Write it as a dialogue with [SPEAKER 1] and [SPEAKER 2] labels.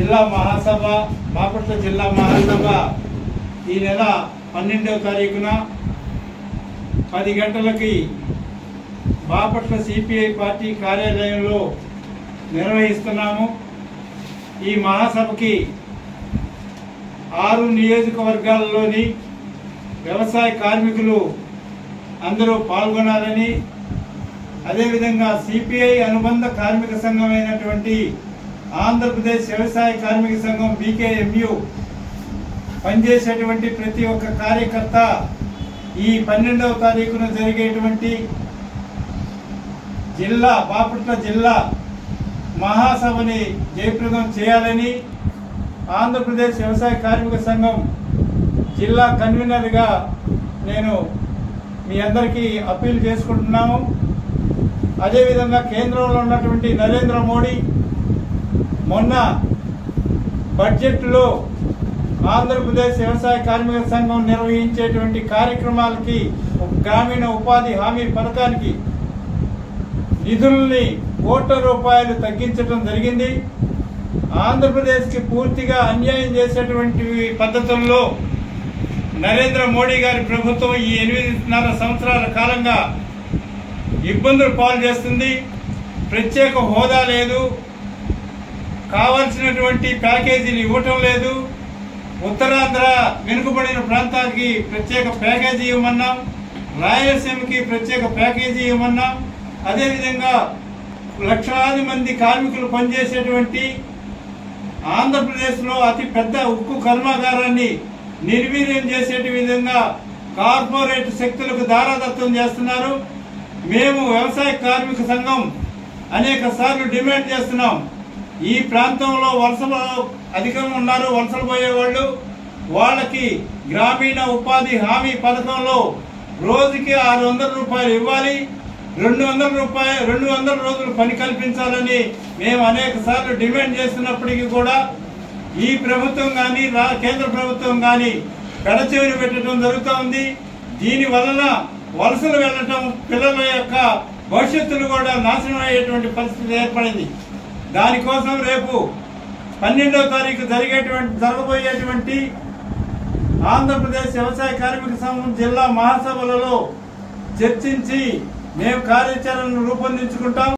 [SPEAKER 1] జిల్లా మహాసభ బాపట్ల జిల్లా మహాసభ ఈ నెల పన్నెండవ తారీఖున పది గంటలకి బాపట్ల సిపిఐ పార్టీ కార్యాలయంలో నిర్వహిస్తున్నాము ఈ మహాసభకి ఆరు నియోజకవర్గాల్లోని వ్యవసాయ కార్మికులు అందరూ పాల్గొనాలని అదేవిధంగా సిపిఐ అనుబంధ కార్మిక సంఘం అయినటువంటి ఆంధ్రప్రదేశ్ వ్యవసాయ కార్మిక సంఘం బీకేఎంయు పనిచేసేటువంటి ప్రతి ఒక్క కార్యకర్త ఈ పన్నెండవ తారీఖున జరిగేటువంటి జిల్లా బాపట్ల జిల్లా మహాసభని జయప్రదం చేయాలని ఆంధ్రప్రదేశ్ వ్యవసాయ కార్మిక సంఘం జిల్లా కన్వీనర్గా నేను మీ అందరికీ అప్పీల్ చేసుకుంటున్నాము అదేవిధంగా కేంద్రంలో ఉన్నటువంటి నరేంద్ర మోడీ మొన్న బడ్జెట్లో ఆంధ్రప్రదేశ్ వ్యవసాయ కార్మిక సంఘం నిర్వహించేటువంటి కార్యక్రమాలకి ఒక గ్రామీణ ఉపాధి హామీ పథకానికి నిధుల్ని కోట్ల రూపాయలు తగ్గించడం జరిగింది ఆంధ్రప్రదేశ్కి పూర్తిగా అన్యాయం చేసేటువంటి పద్ధతుల్లో నరేంద్ర మోడీ గారి ప్రభుత్వం ఈ ఎనిమిదిన్నర సంవత్సరాల కాలంగా ఇబ్బందులు పాలు చేస్తుంది ప్రత్యేక హోదా లేదు కావాల్సినటువంటి ప్యాకేజీలు ఇవ్వటం లేదు ఉత్తరాంధ్ర వెనుకబడిన ప్రాంతానికి ప్రత్యేక ప్యాకేజీ ఇవ్వమన్నాం రాయలసీమకి ప్రత్యేక ప్యాకేజీ ఇవ్వమన్నాం అదేవిధంగా లక్షలాది మంది కార్మికులు పనిచేసేటువంటి ఆంధ్రప్రదేశ్లో అతి పెద్ద ఉక్కు కర్మాగారాన్ని నిర్వీర్యం చేసేటి విధంగా కార్పొరేట్ శక్తులకు దారాదత్తం చేస్తున్నారు మేము వ్యవసాయ కార్మిక సంఘం అనేక సార్లు డిమాండ్ చేస్తున్నాం ఈ ప్రాంతంలో వలసలు అధికంగా ఉన్నారు వలసలు పోయేవాళ్ళు వాళ్ళకి గ్రామీణ ఉపాధి హామీ పథకంలో రోజుకి ఆరు వందల రూపాయలు ఇవ్వాలి రెండు వందల రూపాయలు రెండు వందల రోజులు పని కల్పించాలని మేము అనేక సార్లు డిమాండ్ చేస్తున్నప్పటికీ కూడా ఈ ప్రభుత్వం కానీ కేంద్ర ప్రభుత్వం కానీ పెడచెవిని పెట్టడం జరుగుతూ ఉంది దీని వలన వలసలు వెళ్ళటం పిల్లల యొక్క భవిష్యత్తును కూడా నాశనం అయ్యేటువంటి పరిస్థితి ఏర్పడింది దానికోసం రేపు పన్నెండవ తారీఖు జరిగేటువంటి జరగబోయేటువంటి ఆంధ్రప్రదేశ్ వ్యవసాయ కార్మిక సంఘం జిల్లా మహాసభలలో చర్చించి మేము కార్యాచరణను రూపొందించుకుంటాం